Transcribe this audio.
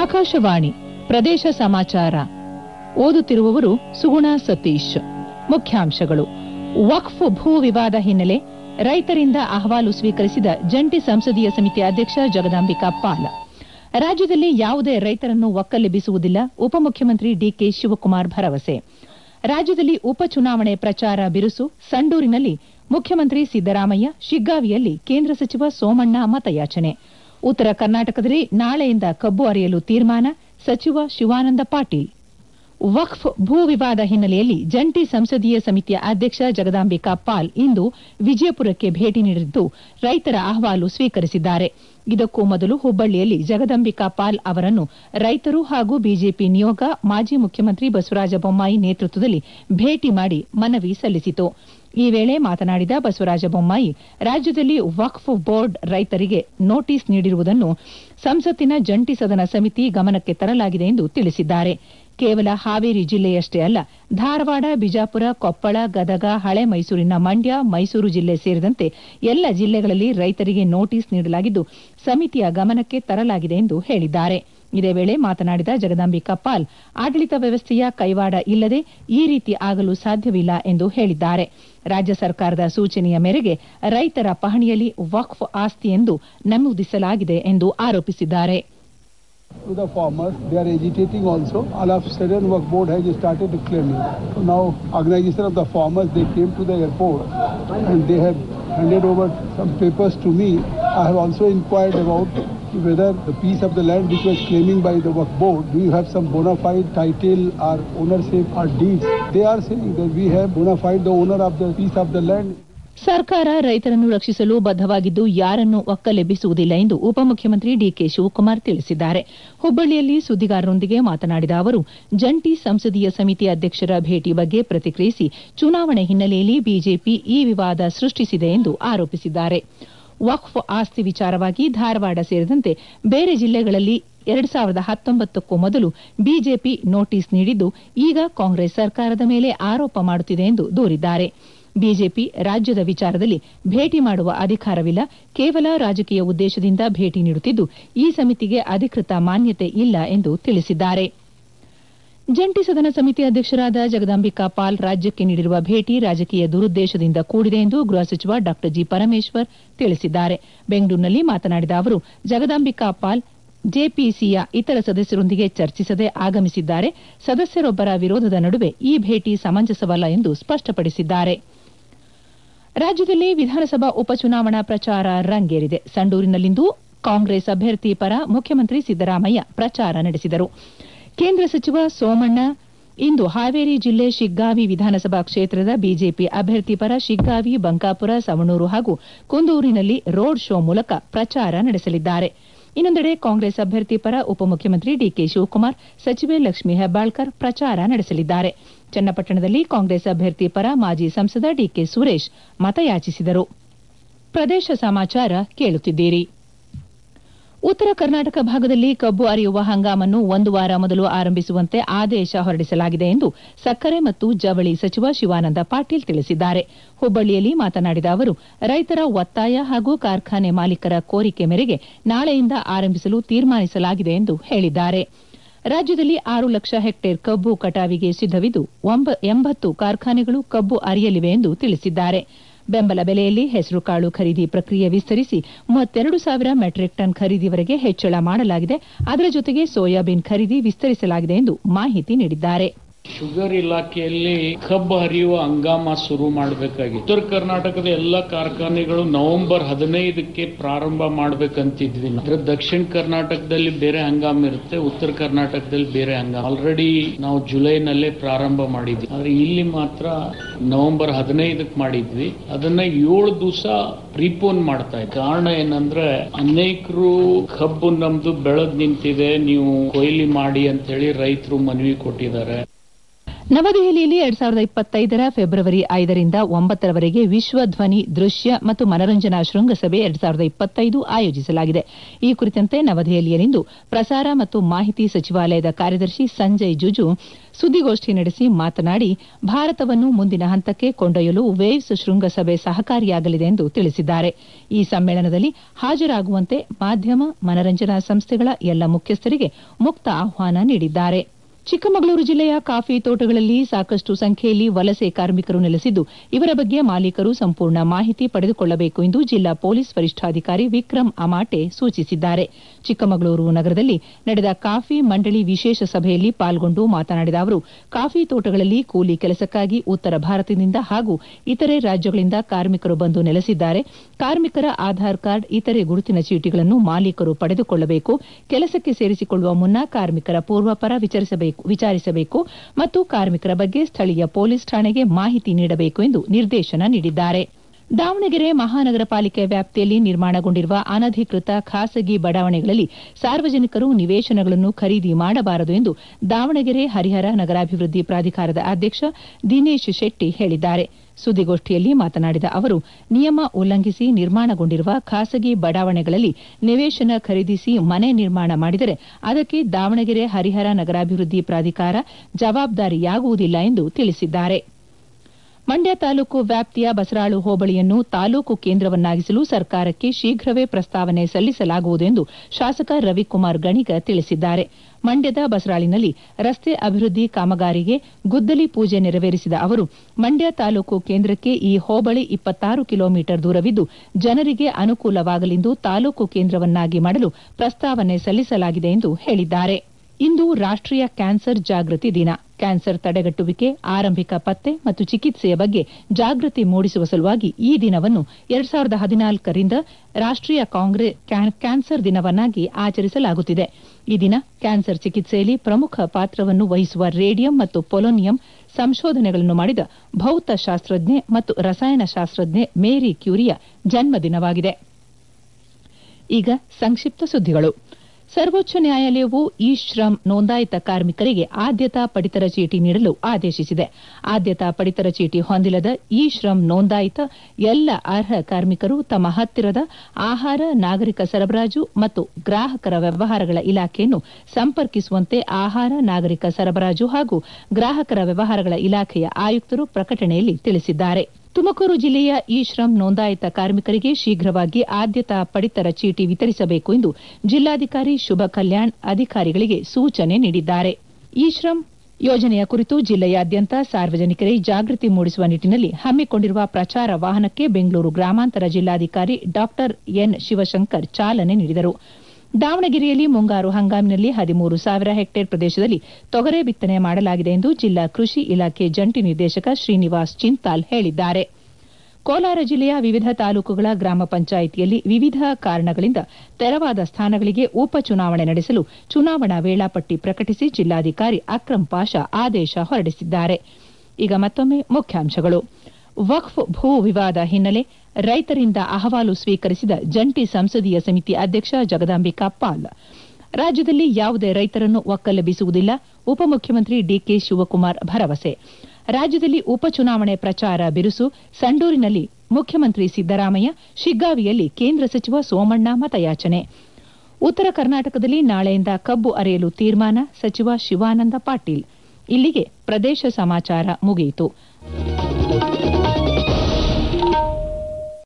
ಆಕಾಶವಾಣಿ ಪ್ರದೇಶ ಸಮಾಚಾರ ಓದುತ್ತಿರುವವರು ಸುಗುಣ ಸತೀಶ್ ಮುಖ್ಯಾಂಶಗಳು ವಕ್ಫ್ ಭೂ ವಿವಾದ ಹಿನ್ನೆಲೆ ರೈತರಿಂದ ಅಹವಾಲು ಸ್ವೀಕರಿಸಿದ ಜಂಟಿ ಸಂಸದೀಯ ಸಮಿತಿ ಅಧ್ಯಕ್ಷ ಜಗದಾಂಬಿಕಾ ಪಾಲ್ ರಾಜ್ಯದಲ್ಲಿ ಯಾವುದೇ ರೈತರನ್ನು ಒಕ್ಕಲೆಬ್ಬಿಸುವುದಿಲ್ಲ ಉಪಮುಖ್ಯಮಂತ್ರಿ ಡಿಕೆ ಶಿವಕುಮಾರ್ ಭರವಸೆ ರಾಜ್ಯದಲ್ಲಿ ಉಪಚುನಾವಣೆ ಪ್ರಚಾರ ಬಿರುಸು ಸಂಡೂರಿನಲ್ಲಿ ಮುಖ್ಯಮಂತ್ರಿ ಸಿದ್ದರಾಮಯ್ಯ ಶಿಗ್ಗಾವಿಯಲ್ಲಿ ಕೇಂದ್ರ ಸಚಿವ ಸೋಮಣ್ಣ ಮತಯಾಚನೆ ಉತ್ತರ ಕರ್ನಾಟಕದಲ್ಲಿ ನಾಳೆಯಿಂದ ಕಬ್ಬು ಅರೆಯಲು ತೀರ್ಮಾನ ಸಚಿವ ಶಿವಾನಂದ ಪಾಟೀಲ್ ವಕ್ಫ್ ಭೂ ವಿವಾದ ಹಿನ್ನೆಲೆಯಲ್ಲಿ ಜಂಟಿ ಸಂಸದೀಯ ಸಮಿತಿಯ ಅಧ್ಯಕ್ಷ ಜಗದಾಂಬಿಕಾ ಪಾಲ್ ಇಂದು ವಿಜಯಪುರಕ್ಕೆ ಭೇಟಿ ನೀಡಿದ್ದು ರೈತರ ಅಹವಾಲು ಸ್ವೀಕರಿಸಿದ್ದಾರೆ ಇದಕ್ಕೂ ಮೊದಲು ಹುಬ್ಬಳ್ಳಿಯಲ್ಲಿ ಜಗದಂಬಿಕಾ ಪಾಲ್ ಅವರನ್ನು ರೈತರು ಹಾಗೂ ಬಿಜೆಪಿ ನಿಯೋಗ ಮಾಜಿ ಮುಖ್ಯಮಂತ್ರಿ ಬಸವರಾಜ ಬೊಮ್ಮಾಯಿ ನೇತೃತ್ವದಲ್ಲಿ ಭೇಟಿ ಮಾಡಿ ಮನವಿ ಸಲ್ಲಿಸಿತು ಈ ವೇಳೆ ಮಾತನಾಡಿದ ಬಸವರಾಜ ಬೊಮ್ಮಾಯಿ ರಾಜ್ಯದಲ್ಲಿ ವಕ್ಫ್ ಬೋರ್ಡ್ ರೈತರಿಗೆ ನೋಟಿಸ್ ನೀಡಿರುವುದನ್ನು ಸಂಸತ್ತಿನ ಜಂಟಿ ಸದನ ಸಮಿತಿ ಗಮನಕ್ಕೆ ತರಲಾಗಿದೆ ಎಂದು ತಿಳಿಸಿದ್ದಾರೆ ಕೇವಲ ಹಾವೇರಿ ಜಿಲ್ಲೆಯಷ್ಟೇ ಅಲ್ಲ ಧಾರವಾಡ ಬಿಜಾಪುರ ಕೊಪ್ಪಳ ಗದಗ ಹಳೆ ಮೈಸೂರಿನ ಮಂಡ್ಯ ಮೈಸೂರು ಜಿಲ್ಲೆ ಸೇರಿದಂತೆ ಎಲ್ಲ ಜಿಲ್ಲೆಗಳಲ್ಲಿ ರೈತರಿಗೆ ನೋಟಿಸ್ ನೀಡಲಾಗಿದ್ದು ಸಮಿತಿಯ ಗಮನಕ್ಕೆ ತರಲಾಗಿದೆ ಎಂದು ಹೇಳಿದ್ದಾರೆ ಇದೇ ವೇಳೆ ಮಾತನಾಡಿದ ಜಗದಾಂಬಿಕಾ ಪಾಲ್ ಆಡಳಿತ ವ್ಯವಸ್ಥೆಯ ಕೈವಾಡ ಇಲ್ಲದೆ ಈ ರೀತಿ ಆಗಲು ಸಾಧ್ಯವಿಲ್ಲ ಎಂದು ಹೇಳಿದ್ದಾರೆ ರಾಜ್ಯ ಸರ್ಕಾರದ ಸೂಚನೆಯ ಮೇರೆಗೆ ರೈತರ ಪಹಣಿಯಲ್ಲಿ ವಕ್ಫ್ ಆಸ್ತಿ ಎಂದು ನಮೂದಿಸಲಾಗಿದೆ ಎಂದು ಆರೋಪಿಸಿದ್ದಾರೆ to the farmers. They are agitating also. All of a sudden, work board has started claiming. So now, organization of the farmers, they came to the airport and they have handed over some papers to me. I have also inquired about whether the piece of the land which was claiming by the work board, do you have some bona fide title or ownership or deeds? They are saying that we have bona fide the owner of the piece of the land. ಸರ್ಕಾರ ರೈತರನ್ನು ರಕ್ಷಿಸಲು ಬದ್ದವಾಗಿದ್ದು ಯಾರನ್ನೂ ಒಕ್ಕಲೆಬ್ಬಿಸುವುದಿಲ್ಲ ಎಂದು ಉಪಮುಖ್ಯಮಂತ್ರಿ DK Shivakumar ತಿಳಿಸಿದ್ದಾರೆ ಹುಬ್ಬಳ್ಳಿಯಲ್ಲಿ ಸುದ್ದಿಗಾರರೊಂದಿಗೆ ಮಾತನಾಡಿದ ಅವರು ಜಂಟಿ ಸಂಸದೀಯ ಸಮಿತಿ ಅಧ್ಯಕ್ಷರ ಭೇಟಿ ಬಗ್ಗೆ ಪ್ರತಿಕ್ರಿಯಿಸಿ ಚುನಾವಣೆ ಹಿನ್ನೆಲೆಯಲ್ಲಿ ಬಿಜೆಪಿ ಈ ವಿವಾದ ಸೃಷ್ಟಿಸಿದೆ ಎಂದು ಆರೋಪಿಸಿದ್ದಾರೆ ವಕ್ಫ್ ಆಸ್ತಿ ವಿಚಾರವಾಗಿ ಧಾರವಾಡ ಸೇರಿದಂತೆ ಬೇರೆ ಜಿಲ್ಲೆಗಳಲ್ಲಿ ಎರಡ್ ಸಾವಿರದ ಹತ್ತೊಂಬತ್ತಕ್ಕೂ ಮೊದಲು ಬಿಜೆಪಿ ನೋಟಿಸ್ ನೀಡಿದ್ದು ಈಗ ಕಾಂಗ್ರೆಸ್ ಸರ್ಕಾರದ ಮೇಲೆ ಆರೋಪ ಮಾಡುತ್ತಿದೆ ಎಂದು ದೂರಿದ್ದಾರೆ ಬಿಜೆಪಿ ರಾಜ್ಯದ ವಿಚಾರದಲ್ಲಿ ಭೇಟಿ ಮಾಡುವ ಅಧಿಕಾರವಿಲ್ಲ ಕೇವಲ ರಾಜಕೀಯ ಉದ್ದೇಶದಿಂದ ಭೇಟಿ ನೀಡುತ್ತಿದ್ದು ಈ ಸಮಿತಿಗೆ ಅಧಿಕೃತ ಮಾನ್ಯತೆ ಇಲ್ಲ ಎಂದು ತಿಳಿಸಿದ್ದಾರೆ ಜಂಟಿ ಸದನ ಸಮಿತಿ ಅಧ್ಯಕ್ಷರಾದ ಜಗದಾಂಬಿಕಾ ಪಾಲ್ ರಾಜ್ಯಕ್ಕೆ ನೀಡಿರುವ ಭೇಟಿ ರಾಜಕೀಯ ದುರುದ್ದೇಶದಿಂದ ಕೂಡಿದೆ ಎಂದು ಗೃಹ ಸಚಿವ ಡಾ ಜಿ ಪರಮೇಶ್ವರ್ ತಿಳಿಸಿದ್ದಾರೆ ಬೆಂಗಳೂರಿನಲ್ಲಿ ಮಾತನಾಡಿದ ಅವರು ಜಗದಾಂಬಿಕಾ ಪಾಲ್ ಜೆಪಿಸಿಯ ಇತರ ಸದಸ್ಯರೊಂದಿಗೆ ಚರ್ಚಿಸದೆ ಆಗಮಿಸಿದ್ದಾರೆ ಸದಸ್ಯರೊಬ್ಬರ ವಿರೋಧದ ನಡುವೆ ಈ ಭೇಟಿ ಸಮಂಜಸವಲ್ಲ ಎಂದು ಸ್ಪಷ್ಟಪಡಿಸಿದ್ದಾರೆ ರಾಜ್ಯದಲ್ಲಿ ವಿಧಾನಸಭಾ ಉಪಚುನಾವಣಾ ಪ್ರಚಾರ ರಂಗೇರಿದೆ ಸಂಡೂರಿನಲ್ಲಿಂದು ಕಾಂಗ್ರೆಸ್ ಅಭ್ಯರ್ಥಿ ಪರ ಮುಖ್ಯಮಂತ್ರಿ ಸಿದ್ದರಾಮಯ್ಯ ಪ್ರಚಾರ ನಡೆಸಿದರು ಕೇಂದ್ರ ಸಚಿವ ಸೋಮಣ್ಣ ಇಂದು ಹಾವೇರಿ ಜಿಲ್ಲೆ ಶಿಗ್ಗಾವಿ ವಿಧಾನಸಭಾ ಕ್ಷೇತ್ರದ ಬಿಜೆಪಿ ಅಭ್ಯರ್ಥಿ ಪರ ಶಿಗ್ಗಾವಿ ಬಂಕಾಪುರ ಸವಣೂರು ಹಾಗೂ ಕುಂದೂರಿನಲ್ಲಿ ರೋಡ್ ಶೋ ಮೂಲಕ ಪ್ರಚಾರ ನಡೆಸಲಿದ್ದಾರೆ ಇನ್ನೊಂದೆಡೆ ಕಾಂಗ್ರೆಸ್ ಅಭ್ಯರ್ಥಿ ಪರ ಉಪಮುಖ್ಯಮಂತ್ರಿ ಡಿಕೆ ಶಿವಕುಮಾರ್ ಸಚಿವೆ ಲಕ್ಷ್ಮೀ ಹೆಬ್ಬಾಳ್ಕರ್ ಪ್ರಚಾರ ನಡೆಸಲಿದ್ದಾರೆ ಚನ್ನಪಟ್ಟಣದಲ್ಲಿ ಕಾಂಗ್ರೆಸ್ ಅಭ್ಯರ್ಥಿ ಪರ ಮಾಜಿ ಸಂಸದ ಡಿಕೆ ಸುರೇಶ್ ಮತಯಾಚಿಸಿದರು ಪ್ರದೇಶ ಸಮಾಚಾರ ಕೇಳುತ್ತಿದ್ದೀರಿ ಉತ್ತರ ಕರ್ನಾಟಕ ಭಾಗದಲ್ಲಿ ಕಬ್ಬು ಅರೆಯುವ ಹಂಗಾಮನ್ನು ಒಂದು ವಾರ ಮೊದಲು ಆರಂಭಿಸುವಂತೆ ಆದೇಶ ಹೊರಡಿಸಲಾಗಿದೆ ಎಂದು ಸಕ್ಕರೆ ಮತ್ತು ಜವಳಿ ಸಚಿವ ಶಿವಾನಂದ ಪಾಟೀಲ್ ತಿಳಿಸಿದ್ದಾರೆ ಹುಬ್ಬಳ್ಳಿಯಲ್ಲಿ ಮಾತನಾಡಿದ ಅವರು ರೈತರ ಒತ್ತಾಯ ಹಾಗೂ ಕಾರ್ಖಾನೆ ಮಾಲೀಕರ ಕೋರಿಕೆ ಮೇರೆಗೆ ನಾಳೆಯಿಂದ ಆರಂಭಿಸಲು ತೀರ್ಮಾನಿಸಲಾಗಿದೆ ಎಂದು ಹೇಳಿದ್ದಾರೆ ರಾಜ್ಯದಲ್ಲಿ ಆರು ಲಕ್ಷ ಹೆಕ್ಟೇರ್ ಕಬ್ಬು ಕಟಾವಿಗೆ ಸಿದ್ದವಿದ್ದು ಎಂಬತ್ತು ಕಾರ್ಖಾನೆಗಳು ಕಬ್ಬು ಅರಿಯಲಿವೆ ಎಂದು ತಿಳಿಸಿದ್ದಾರೆ ಬೆಂಬಲ ಬೆಲೆಯಲ್ಲಿ ಹೆಸರುಕಾಳು ಖರೀದಿ ಪ್ರಕ್ರಿಯೆ ವಿಸ್ತರಿಸಿ ಮೂವತ್ತೆರಡು ಸಾವಿರ ಮೆಟ್ರಿಕ್ ಟನ್ ಖರೀದಿವರೆಗೆ ಹೆಚ್ಚಳ ಮಾಡಲಾಗಿದೆ ಅದರ ಜೊತೆಗೆ ಸೋಯಾಬೀನ್ ಖರೀದಿ ವಿಸ್ತರಿಸಲಾಗಿದೆ ಎಂದು ಮಾಹಿತಿ ನೀಡಿದ್ದಾರೆ ಶುಗರ್ ಇಲಾಖೆಯಲ್ಲಿ ಕಬ್ಬು ಹರಿಯುವ ಹಂಗಾಮ ಶುರು ಮಾಡಬೇಕಾಗಿತ್ತು ಉತ್ತರ ಕರ್ನಾಟಕದ ಎಲ್ಲ ಕಾರ್ಖಾನೆಗಳು ನವೆಂಬರ್ ಹದಿನೈದಕ್ಕೆ ಪ್ರಾರಂಭ ಮಾಡ್ಬೇಕಂತಿದ್ವಿ ಅಂದ್ರೆ ದಕ್ಷಿಣ ಕರ್ನಾಟಕದಲ್ಲಿ ಬೇರೆ ಹಂಗಾಮ ಇರುತ್ತೆ ಉತ್ತರ ಕರ್ನಾಟಕದಲ್ಲಿ ಬೇರೆ ಹಂಗಾಮ ಆಲ್ರೆಡಿ ನಾವು ಜುಲೈನಲ್ಲೇ ಪ್ರಾರಂಭ ಮಾಡಿದ್ವಿ ಆದ್ರೆ ಇಲ್ಲಿ ಮಾತ್ರ ನವೆಂಬರ್ ಹದಿನೈದಕ್ಕೆ ಮಾಡಿದ್ವಿ ಅದನ್ನ ಏಳು ದಿವಸ ಪ್ರೀಪೋನ್ ಮಾಡ್ತಾ ಇದ್ವಿ ಕಾರಣ ಏನಂದ್ರೆ ಅನೇಕರು ಕಬ್ಬು ನಮ್ದು ಬೆಳೆದ್ ನಿಂತಿದೆ ನೀವು ಕೊಯ್ಲಿ ಮಾಡಿ ಅಂತ ಹೇಳಿ ರೈತರು ಮನವಿ ಕೊಟ್ಟಿದ್ದಾರೆ ನವದೆಹಲಿಯಲ್ಲಿ ಎರಡ್ ಸಾವಿರದ ಇಪ್ಪತ್ತೈದರ ಫೆಬ್ರವರಿ ಐದರಿಂದ ಒಂಬತ್ತರವರೆಗೆ ವಿಶ್ವ ಧ್ವನಿ ದೃಶ್ಯ ಮತ್ತು ಮನರಂಜನಾ ಶೃಂಗಸಭೆ ಎರಡ್ ಸಾವಿರದ ಇಪ್ಪತ್ತೈದು ಆಯೋಜಿಸಲಾಗಿದೆ ಈ ಕುರಿತಂತೆ ನವದೆಹಲಿಯಲ್ಲಿಂದು ಪ್ರಸಾರ ಮತ್ತು ಮಾಹಿತಿ ಸಚಿವಾಲಯದ ಕಾರ್ಯದರ್ಶಿ ಸಂಜಯ್ ಜುಜು ಸುದ್ದಿಗೋಷ್ಠಿ ನಡೆಸಿ ಮಾತನಾಡಿ ಭಾರತವನ್ನು ಮುಂದಿನ ಹಂತಕ್ಕೆ ಕೊಂಡೊಯ್ಯಲು ವೇವ್ಸ್ ಶೃಂಗಸಭೆ ಸಹಕಾರಿಯಾಗಲಿದೆ ಎಂದು ತಿಳಿಸಿದ್ದಾರೆ ಈ ಸಮ್ಮೇಳನದಲ್ಲಿ ಹಾಜರಾಗುವಂತೆ ಮಾಧ್ಯಮ ಮನರಂಜನಾ ಸಂಸ್ಥೆಗಳ ಎಲ್ಲ ಮುಖ್ಯಸ್ಥರಿಗೆ ಮುಕ್ತ ಆಹ್ವಾನ ನೀಡಿದ್ದಾರೆ ಚಿಕ್ಕಮಗಳೂರು ಜಿಲ್ಲೆಯ ಕಾಫಿ ತೋಟಗಳಲ್ಲಿ ಸಾಕಷ್ಟು ಸಂಖ್ಯೆಯಲ್ಲಿ ವಲಸೆ ಕಾರ್ಮಿಕರು ನೆಲೆಸಿದ್ದು ಇವರ ಬಗ್ಗೆ ಮಾಲೀಕರು ಸಂಪೂರ್ಣ ಮಾಹಿತಿ ಪಡೆದುಕೊಳ್ಳಬೇಕು ಎಂದು ಜಿಲ್ಲಾ ಪೊಲೀಸ್ ವರಿಷ್ಠಾಧಿಕಾರಿ ವಿಕ್ರಮ್ ಅಮಾಟೆ ಸೂಚಿಸಿದ್ದಾರೆ ಚಿಕ್ಕಮಗಳೂರು ನಗರದಲ್ಲಿ ನಡೆದ ಕಾಫಿ ಮಂಡಳಿ ವಿಶೇಷ ಸಭೆಯಲ್ಲಿ ಪಾಲ್ಗೊಂಡು ಮಾತನಾಡಿದ ಅವರು ಕಾಫಿ ತೋಟಗಳಲ್ಲಿ ಕೂಲಿ ಕೆಲಸಕ್ಕಾಗಿ ಉತ್ತರ ಭಾರತದಿಂದ ಹಾಗೂ ಇತರೆ ರಾಜ್ಯಗಳಿಂದ ಕಾರ್ಮಿಕರು ಬಂದು ನೆಲೆಸಿದ್ದಾರೆ ಕಾರ್ಮಿಕರ ಆಧಾರ್ ಕಾರ್ಡ್ ಇತರೆ ಗುರುತಿನ ಚೀಟಿಗಳನ್ನು ಮಾಲೀಕರು ಪಡೆದುಕೊಳ್ಳಬೇಕು ಕೆಲಸಕ್ಕೆ ಸೇರಿಸಿಕೊಳ್ಳುವ ಮುನ್ನ ಕಾರ್ಮಿಕರ ಪೂರ್ವಾಪರ ವಿಚಾರಿಸಬೇಕು ವಿಚಾರಿಸಬೇಕು ಮತ್ತು ಕಾರ್ಮಿಕರ ಬಗ್ಗೆ ಸ್ಥಳೀಯ ಪೊಲೀಸ್ ಠಾಣೆಗೆ ಮಾಹಿತಿ ನೀಡಬೇಕು ಎಂದು ನಿರ್ದೇಶನ ನೀಡಿದ್ದಾರೆ ದಾವಣಗೆರೆ ಮಹಾನಗರ ಪಾಲಿಕೆ ವ್ಯಾಪ್ತಿಯಲ್ಲಿ ನಿರ್ಮಾಣಗೊಂಡಿರುವ ಅನಧಿಕೃತ ಖಾಸಗಿ ಬಡಾವಣೆಗಳಲ್ಲಿ ಸಾರ್ವಜನಿಕರು ನಿವೇಶನಗಳನ್ನು ಖರೀದಿ ಮಾಡಬಾರದು ಎಂದು ದಾವಣಗೆರೆ ಹರಿಹರ ನಗರಾಭಿವೃದ್ಧಿ ಪ್ರಾಧಿಕಾರದ ಅಧ್ಯಕ್ಷ ದಿನೇಶ್ ಶೆಟ್ಟಿ ಹೇಳಿದ್ದಾರೆ ಸುದ್ದಿಗೋಷ್ಠಿಯಲ್ಲಿ ಮಾತನಾಡಿದ ಅವರು ನಿಯಮ ಉಲ್ಲಂಘಿಸಿ ನಿರ್ಮಾಣಗೊಂಡಿರುವ ಖಾಸಗಿ ಬಡಾವಣೆಗಳಲ್ಲಿ ನಿವೇಶನ ಖರೀದಿಸಿ ಮನೆ ನಿರ್ಮಾಣ ಮಾಡಿದರೆ ಅದಕ್ಕೆ ದಾವಣಗೆರೆ ಹರಿಹರ ನಗರಾಭಿವೃದ್ಧಿ ಪ್ರಾಧಿಕಾರ ಜವಾಬ್ದಾರಿಯಾಗುವುದಿಲ್ಲ ಎಂದು ತಿಳಿಸಿದ್ದಾರೆ ಮಂಡ್ಯ ತಾಲೂಕು ವ್ಯಾಪ್ತಿಯ ಬಸರಾಳು ಹೋಬಳಿಯನ್ನು ತಾಲೂಕು ಕೇಂದ್ರವನ್ನಾಗಿಸಲು ಸರ್ಕಾರಕ್ಕೆ ಶೀಘ್ರವೇ ಪ್ರಸ್ತಾವನೆ ಸಲ್ಲಿಸಲಾಗುವುದು ಎಂದು ಶಾಸಕ ರವಿಕುಮಾರ್ ಗಣಿಗ ತಿಳಿಸಿದ್ದಾರೆ ಮಂಡ್ಯದ ಬಸರಾಳಿನಲ್ಲಿ ರಸ್ತೆ ಅಭಿವೃದ್ಧಿ ಕಾಮಗಾರಿಗೆ ಗುದ್ದಲಿ ಪೂಜೆ ನೆರವೇರಿಸಿದ ಅವರು ಮಂಡ್ಯ ತಾಲೂಕು ಕೇಂದ್ರಕ್ಕೆ ಈ ಹೋಬಳಿ ಇಪ್ಪತ್ತಾರು ಕಿಲೋಮೀಟರ್ ದೂರವಿದ್ದು ಜನರಿಗೆ ಅನುಕೂಲವಾಗಲೆಂದು ತಾಲೂಕು ಕೇಂದ್ರವನ್ನಾಗಿ ಮಾಡಲು ಪ್ರಸ್ತಾವನೆ ಸಲ್ಲಿಸಲಾಗಿದೆ ಎಂದು ಹೇಳಿದ್ದಾರೆ ಇಂದು ರಾಷ್ಟೀಯ ಕ್ಯಾನ್ಸರ್ ಜಾಗೃತಿ ದಿನ ಕ್ಯಾನ್ಸರ್ ತಡೆಗಟ್ಟುವಿಕೆ ಆರಂಭಿಕ ಪತ್ತೆ ಮತ್ತು ಚಿಕಿತ್ಸೆಯ ಬಗ್ಗೆ ಜಾಗೃತಿ ಮೂಡಿಸುವ ಸಲುವಾಗಿ ಈ ದಿನವನ್ನು ಎರಡ್ ಸಾವಿರದ ಹದಿನಾಲ್ಕರಿಂದ ರಾಷ್ಟೀಯ ಕ್ಯಾನ್ಸರ್ ದಿನವನ್ನಾಗಿ ಆಚರಿಸಲಾಗುತ್ತಿದೆ ಈ ದಿನ ಕ್ಯಾನ್ಸರ್ ಚಿಕಿತ್ಸೆಯಲ್ಲಿ ಪ್ರಮುಖ ಪಾತ್ರವನ್ನು ವಹಿಸುವ ರೇಡಿಯಂ ಮತ್ತು ಪೊಲೋನಿಯಂ ಸಂಶೋಧನೆಗಳನ್ನು ಮಾಡಿದ ಭೌತಶಾಸ್ತ್ರಜ್ಞೆ ಮತ್ತು ರಸಾಯನಶಾಸ್ತ್ರಜ್ಞೆ ಮೇರಿ ಕ್ಯೂರಿಯ ಜನ್ಮದಿನವಾಗಿದೆ ಈಗ ಸಂಕ್ಷಿಪ್ತ ಸುದ್ದಿಗಳು ಸರ್ವೋಚ್ಚ ನ್ಯಾಯಾಲಯವು ಇ ಶ್ರಮ್ ನೋಂದಾಯಿತ ಕಾರ್ಮಿಕರಿಗೆ ಆದ್ಯತಾ ಪಡಿತರ ಚೀಟಿ ನೀಡಲು ಆದೇಶಿಸಿದೆ ಆದ್ಯತಾ ಪಡಿತರ ಚೀಟಿ ಹೊಂದಿಲ್ಲದ ಇ ಶ್ರಮ್ ನೋಂದಾಯಿತ ಎಲ್ಲ ಅರ್ಹ ಕಾರ್ಮಿಕರು ತಮ್ಮ ಹತ್ತಿರದ ಆಹಾರ ನಾಗರಿಕ ಸರಬರಾಜು ಮತ್ತು ಗ್ರಾಹಕರ ವ್ಯವಹಾರಗಳ ಇಲಾಖೆಯನ್ನು ಸಂಪರ್ಕಿಸುವಂತೆ ಆಹಾರ ನಾಗರಿಕ ಸರಬರಾಜು ಹಾಗೂ ಗ್ರಾಹಕರ ವ್ಯವಹಾರಗಳ ಇಲಾಖೆಯ ಆಯುಕ್ತರು ಪ್ರಕಟಣೆಯಲ್ಲಿ ತಿಳಿಸಿದ್ದಾರೆ ತುಮಕೂರು ಜಿಲ್ಲೆಯ ಇ ಶ್ರಮ್ ನೋಂದಾಯಿತ ಕಾರ್ಮಿಕರಿಗೆ ಶೀಘ್ರವಾಗಿ ಆದ್ಯತಾ ಪಡಿತರ ಚೀಟಿ ವಿತರಿಸಬೇಕು ಎಂದು ಜಿಲ್ಲಾಧಿಕಾರಿ ಶುಭ ಕಲ್ಯಾಣ್ ಅಧಿಕಾರಿಗಳಿಗೆ ಸೂಚನೆ ನೀಡಿದ್ದಾರೆ ಇ ಶ್ರಮ್ ಯೋಜನೆಯ ಕುರಿತು ಜಿಲ್ಲೆಯಾದ್ಯಂತ ಸಾರ್ವಜನಿಕರಿಗೆ ಜಾಗೃತಿ ಮೂಡಿಸುವ ನಿಟ್ಟಿನಲ್ಲಿ ಹಮ್ಮಿಕೊಂಡಿರುವ ಪ್ರಚಾರ ವಾಹನಕ್ಕೆ ಬೆಂಗಳೂರು ಗ್ರಾಮಾಂತರ ಜಿಲ್ಲಾಧಿಕಾರಿ ಡಾ ಎನ್ ಶಿವಶಂಕರ್ ಚಾಲನೆ ನೀಡಿದರು ದಾವಣಗೆರೆಯಲ್ಲಿ ಮುಂಗಾರು ಹಂಗಾಮಿನಲ್ಲಿ ಹದಿಮೂರು ಸಾವಿರ ಹೆಕ್ಟೇರ್ ಪ್ರದೇಶದಲ್ಲಿ ತೊಗರೆ ಬಿತ್ತನೆ ಮಾಡಲಾಗಿದೆ ಎಂದು ಜಿಲ್ಲಾ ಕೃಷಿ ಇಲಾಖೆ ಜಂಟಿ ನಿರ್ದೇಶಕ ಶ್ರೀನಿವಾಸ್ ಚಿಂತಾಲ್ ಹೇಳಿದ್ದಾರೆ ಕೋಲಾರ ಜಿಲ್ಲೆಯ ವಿವಿಧ ತಾಲೂಕುಗಳ ಗ್ರಾಮ ಪಂಚಾಯಿತಿಯಲ್ಲಿ ವಿವಿಧ ಕಾರಣಗಳಿಂದ ತೆರವಾದ ಸ್ಥಾನಗಳಿಗೆ ಉಪಚುನಾವಣೆ ನಡೆಸಲು ಚುನಾವಣಾ ವೇಳಾಪಟ್ಟಿ ಪ್ರಕಟಿಸಿ ಜಿಲ್ಲಾಧಿಕಾರಿ ಅಕ್ರಂ ಪಾಷಾ ಆದೇಶ ಹೊರಡಿಸಿದ್ದಾರೆ ಈಗ ಮತ್ತೊಮ್ಮೆ ಮುಖ್ಯಾಂಶಗಳು ವಕ್ಫ್ ಭೂ ವಿವಾದ ಹಿನ್ನೆಲೆ ರೈತರಿಂದ ಅಹವಾಲು ಸ್ವೀಕರಿಸಿದ ಜಂಟಿ ಸಂಸದೀಯ ಸಮಿತಿ ಅಧ್ಯಕ್ಷ ಜಗದಾಂಬಿಕಾ ಪಾಲ್ ರಾಜ್ಯದಲ್ಲಿ ಯಾವುದೇ ರೈತರನ್ನು ಒಕ್ಕಲೆಬ್ಬಿಸುವುದಿಲ್ಲ ಉಪಮುಖ್ಯಮಂತ್ರಿ ಡಿಕೆ ಶಿವಕುಮಾರ್ ಭರವಸೆ ರಾಜ್ಯದಲ್ಲಿ ಉಪಚುನಾವಣೆ ಪ್ರಚಾರ ಬಿರುಸು ಸಂಡೂರಿನಲ್ಲಿ ಮುಖ್ಯಮಂತ್ರಿ ಸಿದ್ದರಾಮಯ್ಯ ಶಿಗ್ಗಾವಿಯಲ್ಲಿ ಕೇಂದ್ರ ಸಚಿವ ಸೋಮಣ್ಣ ಮತಯಾಚನೆ ಉತ್ತರ ಕರ್ನಾಟಕದಲ್ಲಿ ನಾಳೆಯಿಂದ ಕಬ್ಬು ಅರೆಯಲು ತೀರ್ಮಾನ ಸಚಿವ ಶಿವಾನಂದ ಪಾಟೀಲ್ ಇಲ್ಲಿಗೆ ಪ್ರದೇಶ ಸಮಾಚಾರ ಮುಗಿಯಿತು